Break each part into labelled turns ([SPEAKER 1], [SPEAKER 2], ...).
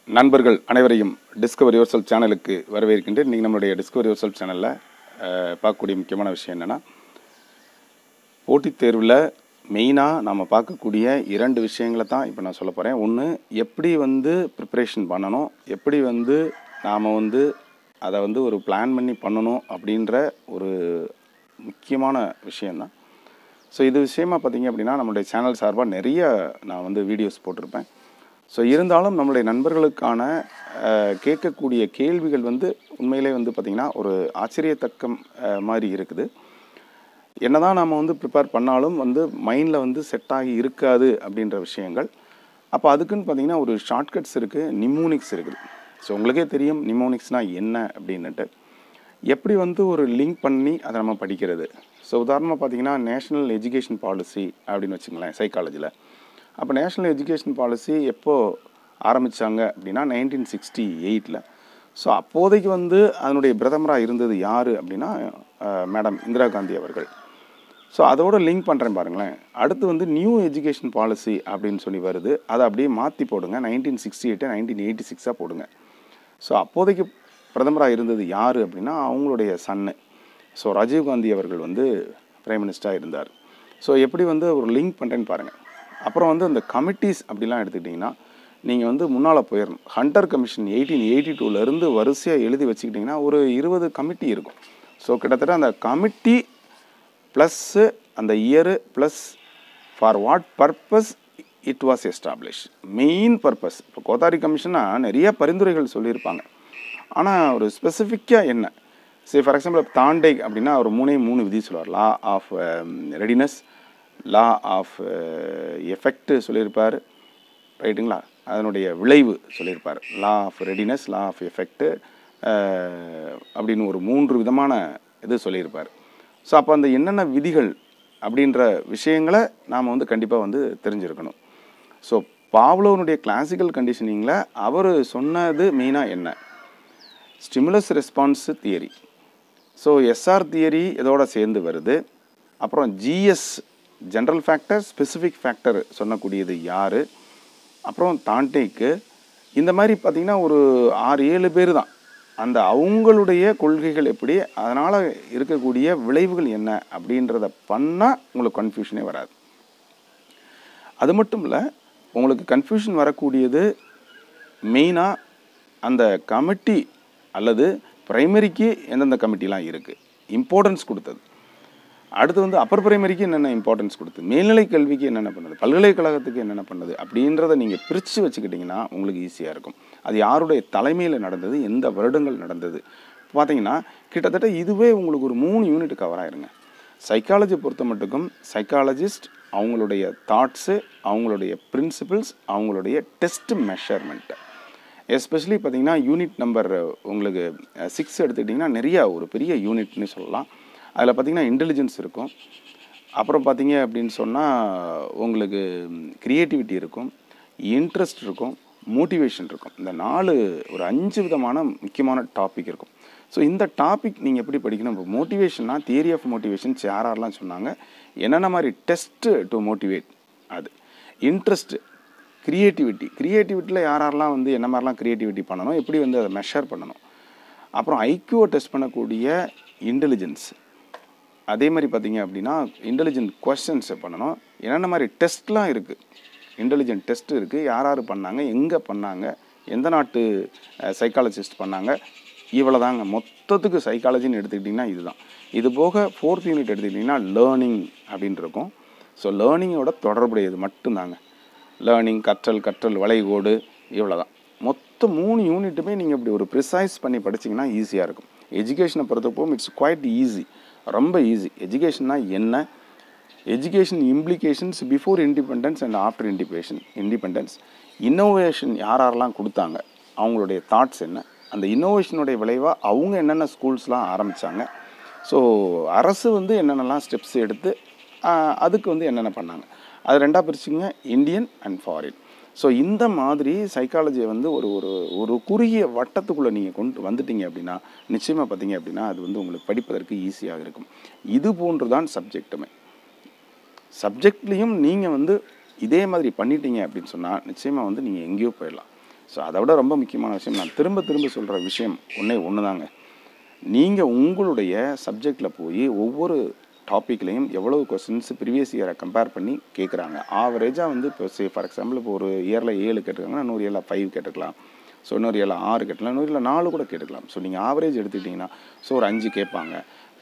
[SPEAKER 1] நண்பர்கள் அனைவரையும் discover your self சேனலுக்கு வரவேற்கின்றேன் இன்றைக்கி நம்மளுடைய டிஸ்கவர் யுவர் செல்ஃப் சேனலில் பார்க்கக்கூடிய முக்கியமான விஷயம் என்னென்னா போட்டித் தேர்வில் மெயினாக நம்ம பார்க்கக்கூடிய இரண்டு விஷயங்களை தான் இப்போ நான் சொல்ல போகிறேன் ஒன்று எப்படி வந்து ப்ரிப்ரேஷன் பண்ணணும் எப்படி வந்து நாம் வந்து அதை வந்து ஒரு பிளான் பண்ணி பண்ணணும் அப்படின்ற ஒரு முக்கியமான விஷயந்தான் ஸோ இது விஷயமா பார்த்தீங்க அப்படின்னா நம்மளுடைய சேனல் சார்பாக நிறைய நான் வந்து வீடியோஸ் போட்டிருப்பேன் ஸோ இருந்தாலும் நம்மளுடைய நண்பர்களுக்கான அஹ், கேட்கக்கூடிய கேள்விகள் வந்து உண்மையிலே வந்து பார்த்திங்கன்னா ஒரு ஆச்சரியத்தக்க அஹ், மாதிரி இருக்குது என்னதான் நாம வந்து ப்ரிப்பேர் பண்ணாலும் வந்து மைண்டில் வந்து செட் ஆகி இருக்காது அப்படின்ற விஷயங்கள் அப்போ அதுக்குன்னு பார்த்தீங்கன்னா ஒரு ஷார்ட்கட்ஸ் இருக்குது நிமோனிக்ஸ் இருக்குது ஸோ உங்களுக்கே தெரியும் நிமோனிக்ஸ்னால் என்ன அப்படின்னுட்டு எப்படி வந்து ஒரு லிங்க் பண்ணி அதை நம்ம படிக்கிறது ஸோ உதாரணமாக பார்த்தீங்கன்னா நேஷ்னல் எஜுகேஷன் பாலிசி அப்படின்னு வச்சுங்களேன் சைக்காலஜியில் அப்போ நேஷ்னல் எஜுகேஷன் பாலிசி எப்போ ஆரம்பித்தாங்க அப்படின்னா நைன்டீன் சிக்ஸ்டி எயிட்டில் ஸோ அப்போதைக்கு வந்து அதனுடைய பிரதமராக இருந்தது யார் அப்படின்னா மேடம் இந்திரா காந்தி அவர்கள் ஸோ அதோட லிங்க் பண்ணுறேன் பாருங்களேன் அடுத்து வந்து நியூ எஜுகேஷன் பாலிசி அப்படின்னு சொல்லி வருது அதை அப்படியே மாற்றி போடுங்க nineteen sixty eight nineteen eighty சிக்ஸாக போடுங்க ஸோ அப்போதைக்கு பிரதமராக இருந்தது யார் அப்படின்னா அவங்களுடைய சன்னு ஸோ ராஜீவ்காந்தி அவர்கள் வந்து பிரைம் மினிஸ்டராக இருந்தார் ஸோ எப்படி வந்து ஒரு லிங்க் பண்ணுறேன்னு பாருங்கள் அப்புறம் வந்து அந்த கமிட்டிஸ் அப்படிலாம் எடுத்துக்கிட்டிங்கன்னா நீங்கள் வந்து முன்னால் போயிடணும் ஹண்டர் கமிஷன் எயிட்டீன் எயிட்டி டூலேருந்து வரிசையாக எழுதி வச்சுக்கிட்டிங்கன்னா ஒரு இருபது கமிட்டி இருக்கும் ஸோ கிட்டத்தட்ட அந்த கமிட்டி ப்ளஸ்ஸு அந்த year plus for what purpose it was establish main purpose இப்போ கோத்தாரி கமிஷனா நிறைய பரிந்துரைகள் சொல்லியிருப்பாங்க ஆனால் ஒரு ஸ்பெசிஃபிக்காக என்ன சரி ஃபார் எக்ஸாம்பிள் தாண்டே அப்படின்னா ஒரு மூணே மூணு விதி சொல்லுவார் law of readiness law of effect சொல்லியிருப்பார் ரைட்டுங்களா அதனுடைய விளைவு சொல்லியிருப்பார் law of readiness law of effect அப்படின்னு ஒரு மூன்று விதமான இது சொல்லியிருப்பார் ஸோ அப்போ அந்த என்னென்ன விதிகள் அப்படின்ற விஷயங்களை நாம் வந்து கண்டிப்பாக வந்து தெரிஞ்சிருக்கணும் ஸோ பாவ்லோனுடைய கிளாசிக்கல் கண்டிஷனிங்கில் அவர் சொன்னது மெயினாக என்ன stimulus response theory so SR theory இதோட சேர்ந்து வருது அப்புறம் GS general factor specific factor சொல்லக்கூடியது யார் அப்புறம் தாண்டேக்கு இந்த மாதிரி பார்த்திங்கன்னா ஒரு ஆறு ஏழு பேர் தான் அந்த அவங்களுடைய கொள்கைகள் எப்படி அதனால் இருக்கக்கூடிய விளைவுகள் என்ன அப்படின்றத பண்ணால் உங்களுக்கு கன்ஃபியூஷனே வராது அது மட்டும் இல்லை உங்களுக்கு கன்ஃபியூஷன் வரக்கூடியது மெயினாக அந்த கமிட்டி அல்லது பிரைமரிக்கு எந்தெந்த கமிட்டிலாம் இருக்குது இம்பார்ட்டன்ஸ் கொடுத்தது அடுத்து வந்து அப்பர் பிரைமரிக்கு என்னென்ன இம்பார்ட்டன்ஸ் கொடுத்து மேல்நிலை கல்விக்கு என்னென்ன பண்ணுது பல்கலைக்கழகத்துக்கு என்னென்ன பண்ணுது அப்படின்றத நீங்கள் பிரித்து வச்சுக்கிட்டிங்கன்னா உங்களுக்கு ஈஸியாக இருக்கும் அது யாருடைய தலைமையில் நடந்தது எந்த வருடங்கள் நடந்தது பார்த்தீங்கன்னா கிட்டத்தட்ட இதுவே உங்களுக்கு ஒரு மூணு யூனிட் கவர் ஆயிருங்க சைக்காலஜி பொறுத்த மட்டுக்கும் சைக்காலஜிஸ்ட் அவங்களுடைய தாட்ஸு அவங்களுடைய பிரின்சிபிள்ஸ் அவங்களுடைய டெஸ்ட் மெஷர்மெண்ட்டு எஸ்பெஷலி பார்த்தீங்கன்னா யூனிட் நம்பர் உங்களுக்கு சிக்ஸ் எடுத்துக்கிட்டிங்கன்னா நிறையா ஒரு பெரிய யூனிட்னு சொல்லலாம் அதில் பார்த்தீங்கன்னா இன்டெலிஜென்ஸ் இருக்கும் அப்புறம் பார்த்தீங்க அப்படின்னு சொன்னால் உங்களுக்கு க்ரியேட்டிவிட்டி இருக்கும் இன்ட்ரெஸ்ட் இருக்கும் மோட்டிவேஷன் இருக்கும் இந்த நாலு ஒரு அஞ்சு விதமான முக்கியமான டாபிக் இருக்கும் ஸோ இந்த டாபிக் நீங்கள் எப்படி படிக்கணும் இப்போ மோட்டிவேஷன்னா தியரி ஆஃப் மோட்டிவேஷன்ஸ் யாரெல்லாம் சொன்னாங்க என்னென்ன மாதிரி டெஸ்ட்டு டு மோட்டிவேட் அது இன்ட்ரெஸ்ட்டு க்ரியேட்டிவிட்டி க்ரியேட்டிவிட்டியில் யாரெல்லாம் வந்து என்ன மாதிரிலாம் க்ரியேட்டிவிட்டி பண்ணணும் எப்படி வந்து அதை மெஷர் பண்ணணும் அப்புறம் ஐக்யூவை டெஸ்ட் பண்ணக்கூடிய இன்டெலிஜென்ஸ் அதே மாதிரி பார்த்தீங்க அப்படின்னா இன்டெலிஜென்ட் கொஸ்டின்ஸை பண்ணணும் என்னென்ன மாதிரி டெஸ்ட்லாம் இருக்குது இன்டெலிஜென்ட் டெஸ்ட் இருக்குது யார் யார் பண்ணாங்க எங்கே பண்ணாங்க எந்த நாட்டு சைக்காலஜிஸ்ட் பண்ணாங்க இவ்வளோ தாங்க மொத்தத்துக்கு சைக்காலஜின்னு எடுத்துக்கிட்டிங்கன்னா இதுதான் இது போக ஃபோர்த் யூனிட் எடுத்துக்கிட்டிங்கன்னா லேர்னிங் அப்படின்னு இருக்கும் ஸோ லேர்னிங்கோட தொடர்புடையது மட்டும்தாங்க லேர்னிங் கற்றல் கற்றல் வளைகோடு இவ்வளோ தான் மொத்தம் மூணு யூனிட்டுமே நீங்கள் இப்படி ஒரு ப்ரிசைஸ் பண்ணி படிச்சிங்கன்னா ஈஸியாக இருக்கும் எஜுகேஷனை பொறுத்தப்போ இட்ஸ் குவைட் ஈஸி ரொம்ப ஈஸி எஜுகேஷன்னா என்ன education implications before independence and after independence independence innovation யார் யாரெல்லாம் கொடுத்தாங்க அவங்களுடைய தாட்ஸ் என்ன அந்த இன்னோவேஷனுடைய விளைவாக அவங்க என்னென்ன ஸ்கூல்ஸ்லாம் ஆரம்பித்தாங்க ஸோ அரசு வந்து என்னென்னலாம் ஸ்டெப்ஸ் எடுத்து ஆஹ், அதுக்கு வந்து என்னென்ன பண்ணாங்க அது ரெண்டாக பிரிச்சுங்க இந்தியன் அண்ட் ஃபாரின் ஸோ இந்த மாதிரி சைக்காலஜியை வந்து ஒரு ஒரு ஒரு குறுகிய வட்டத்துக்குள்ளே நீங்கள் கொண்டு வந்துட்டீங்க அப்படின்னா நிச்சயமாக பார்த்தீங்க அப்படின்னா அது வந்து உங்களுக்கு படிப்பதற்கு ஈஸியாக இருக்கும் இது போன்று தான் சப்ஜெக்ட்டுமே சப்ஜெக்ட்லேயும் நீங்கள் வந்து இதே மாதிரி பண்ணிட்டீங்க அப்படின்னு சொன்னால் நிச்சயமாக வந்து நீங்கள் எங்கேயோ போயிடலாம் ஸோ அதை விட ரொம்ப முக்கியமான விஷயம் நான் திரும்ப திரும்ப சொல்கிற விஷயம் ஒன்றே ஒன்று தாங்க நீங்கள் உங்களுடைய சப்ஜெக்டில் போய் ஒவ்வொரு டாப்பிக்லேயும் எவ்வளோ கொஸ்டின்ஸ் ப்ரீவியஸ் இயரை கம்பேர் பண்ணி கேட்குறாங்க ஆவரேஜாக வந்து இப்போ சே ஃபார் எக்ஸாம்பிள் இப்போ ஒரு இயரில் ஏழு கேட்டிருக்காங்கன்னா இன்னொரு இயரில் ஃபைவ் கேட்டுக்கலாம் ஸோ இன்னொரு இயரில் ஆறு கேட்டலாம் இன்னொரு இயரில் நாலு கூட கேட்டுக்கலாம் ஸோ நீங்கள் ஆவரேஜ் எடுத்துக்கிட்டிங்கன்னா ஸோ ஒரு அஞ்சு கேட்பாங்க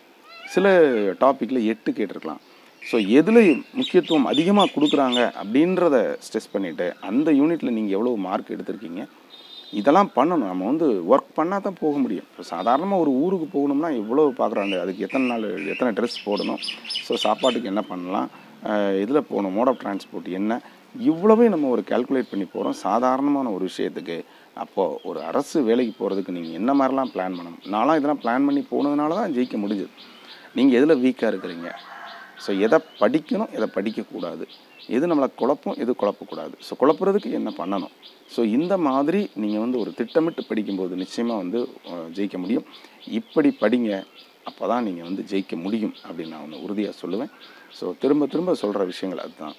[SPEAKER 1] சில டாப்பிக்கில் எட்டு கேட்டிருக்கலாம் ஸோ எதில் முக்கியத்துவம் அதிகமாக கொடுக்குறாங்க அப்படின்றத ஸ்ட்ரெஸ் பண்ணிவிட்டு அந்த யூனிட்டில் நீங்கள் எவ்வளோ மார்க் எடுத்திருக்கீங்க இதெல்லாம் பண்ணணும் நம்ம வந்து ஒர்க் பண்ணால் தான் போக முடியும் இப்போ சாதாரணமாக ஒரு ஊருக்கு போகணும்னா எவ்வளோ பார்க்குறாங்க அதுக்கு எத்தனை நாள் எத்தனை ட்ரெஸ் போடணும் ஸோ சாப்பாட்டுக்கு என்ன பண்ணலாம் இதில் போகணும் மோட் ஆஃப் டிரான்ஸ்போர்ட் என்ன இவ்வளவே நம்ம ஒரு கால்குலேட் பண்ணி போகிறோம் சாதாரணமான ஒரு விஷயத்துக்கு அப்போது ஒரு அரசு வேலைக்கு போகிறதுக்கு நீங்கள் என்ன மாதிரிலாம் பிளான் பண்ணணும் நான்லாம் இதெல்லாம் பிளான் பண்ணி போனதுனால தான் ஜெயிக்க முடிஞ்சது நீங்கள் எதில் வீக்காக இருக்கிறீங்க ஸோ எதை படிக்கணும் எதை படிக்கக்கூடாது எது நம்மளை குழப்பம் எது குழப்பக்கூடாது ஸோ குழப்புறதுக்கு என்ன பண்ணணும் ஸோ இந்த மாதிரி நீங்கள் வந்து ஒரு திட்டமிட்டு படிக்கும்போது நிச்சயமாக வந்து அஹ், ஜெயிக்க முடியும் இப்படி படிங்க அப்போ தான் நீங்கள் வந்து ஜெயிக்க முடியும் அப்படின்னு நான் ஒன்று உறுதியாக சொல்லுவேன் ஸோ திரும்ப திரும்ப சொல்கிற விஷயங்கள் அதுதான்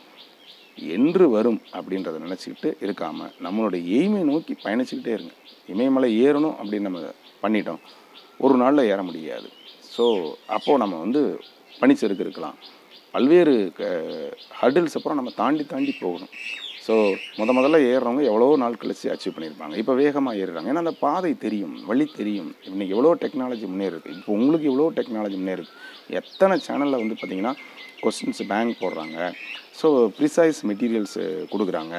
[SPEAKER 1] என்று வரும் அப்படின்றத நினச்சிக்கிட்டு இருக்காமல் நம்மளுடைய எய்மை நோக்கி பயணிச்சுக்கிட்டே இருங்க இமயமலை ஏறணும் அப்படின்னு நம்ம பண்ணிட்டோம் ஒரு நாளில் ஏற முடியாது ஸோ அப்போது நம்ம வந்து பனிச்சறுக்கு இருக்கலாம் பல்வேறு ஹர்டில்ஸ் அப்புறம் நம்ம தாண்டி தாண்டி போகணும் ஸோ முத முதல்ல ஏறுறவங்க எவ்வளோ நாள் கழிச்சு அச்சீவ் பண்ணியிருப்பாங்க இப்போ வேகமாக ஏறுறாங்க ஏன்னா அந்த பாதை தெரியும் வழி தெரியும் இன்னைக்கு எவ்வளோ டெக்னாலஜி முன்னேறுது இப்போ உங்களுக்கு எவ்வளோ டெக்னாலஜி முன்னேறுது எத்தனை சேனலில் வந்து பார்த்தீங்கன்னா கொஸ்டின்ஸ் பேங்க் போடுறாங்க ஸோ ப்ரிசைஸ் மெட்டீரியல்ஸ் கொடுக்குறாங்க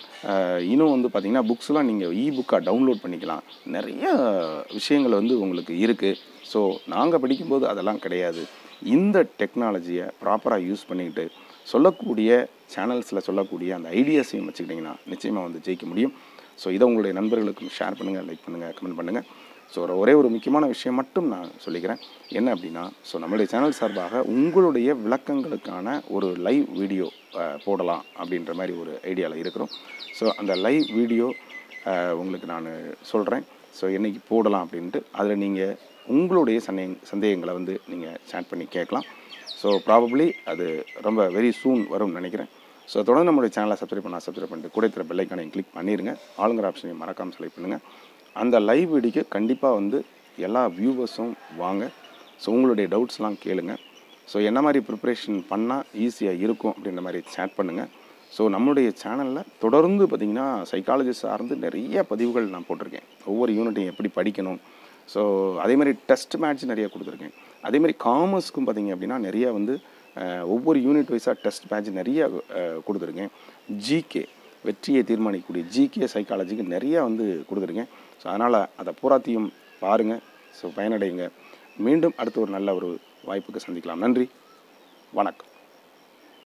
[SPEAKER 1] அஹ் இன்னும் வந்து பார்த்தீங்கன்னா புக்ஸ்லாம் நீங்கள் இ புக்காக டவுன்லோட் பண்ணிக்கலாம் நிறைய விஷயங்கள் வந்து உங்களுக்கு இருக்குது ஸோ நாங்கள் படிக்கும்போது அதெல்லாம் கிடையாது இந்த டெக்னாலஜியை ப்ராப்பராக யூஸ் பண்ணிக்கிட்டு சொல்லக்கூடிய சேனல்ஸில் சொல்லக்கூடிய அந்த ஐடியாஸையும் வச்சுக்கிட்டிங்கன்னா நிச்சயமாக வந்து ஜெயிக்க முடியும் ஸோ இதை உங்களுடைய நண்பர்களுக்கும் ஷேர் பண்ணுங்கள் லைக் பண்ணுங்கள் கமெண்ட் பண்ணுங்கள் ஸோ ஒரு ஒரே ஒரு முக்கியமான விஷயம் மட்டும் நான் சொல்லிக்கிறேன் என்ன அப்படின்னா ஸோ நம்மளுடைய சேனல் சார்பாக உங்களுடைய விளக்கங்களுக்கான ஒரு லைவ் வீடியோ போடலாம் அப்படின்ற மாதிரி ஒரு ஐடியாவில் இருக்கிறோம் ஸோ அந்த லைவ் வீடியோ உங்களுக்கு நான் சொல்கிறேன் ஸோ என்னைக்கு போடலாம் அப்படின்ட்டு அதில் நீங்கள் உங்களுடைய சந்தேக சந்தேகங்களை வந்து நீங்கள் சேட் பண்ணி கேட்கலாம் ஸோ ப்ராபப்ளி அது ரொம்ப வெரி சூன் வரும்னு நினைக்கிறேன் ஸோ தொடர்ந்து நம்மளுடைய சேனலை சப்ஸ்கிரைப் பண்ணால் சப்ஸ்கிரைப் பண்ணிட்டு கூட இருக்கிற பெல்லைக்கானையும் கிளிக் பண்ணிடுங்க ஆளுங்கிற ஆப்ஷனையும் மறக்காமல் செலக்ட் பண்ணுங்கள் அந்த லைவ் வீடியோக்கு கண்டிப்பாக வந்து எல்லா வியூவர்ஸும் வாங்க ஸோ உங்களுடைய டவுட்ஸ்லாம் கேளுங்க ஸோ என்ன மாதிரி ப்ரிப்ரேஷன் பண்ணால் ஈஸியாக இருக்கும் அப்படின்ற மாதிரி சேட் பண்ணுங்கள் ஸோ நம்மளுடைய சேனலில் தொடர்ந்து பார்த்திங்கன்னா சைக்காலஜி சார்ந்து நிறைய பதிவுகள் நான் போட்டிருக்கேன் ஒவ்வொரு யூனிட்டையும் எப்படி படிக்கணும் ஸோ அதே மாதிரி டெஸ்ட் மேட்ச் நிறைய கொடுத்துருக்கேன் அதே மாதிரி காமர்ஸ்க்கும் பார்த்தீங்க அப்படின்னா நிறைய வந்து அஹ், ஒவ்வொரு யூனிட் வைஸாக டெஸ்ட் மேட்ச் நிறைய அஹ், கொடுத்துருக்கேன் ஜிகே வெற்றியை தீர்மானிக்கக்கூடிய ஜிகே சைக்காலஜிக்கு நிறைய வந்து கொடுத்துருக்கேன் ஸோ அதனால் அதை பூராத்தையும் பாருங்கள் ஸோ பயனடைங்க மீண்டும் அடுத்த ஒரு நல்ல ஒரு வாய்ப்புக்கு சந்திக்கலாம் நன்றி வணக்கம்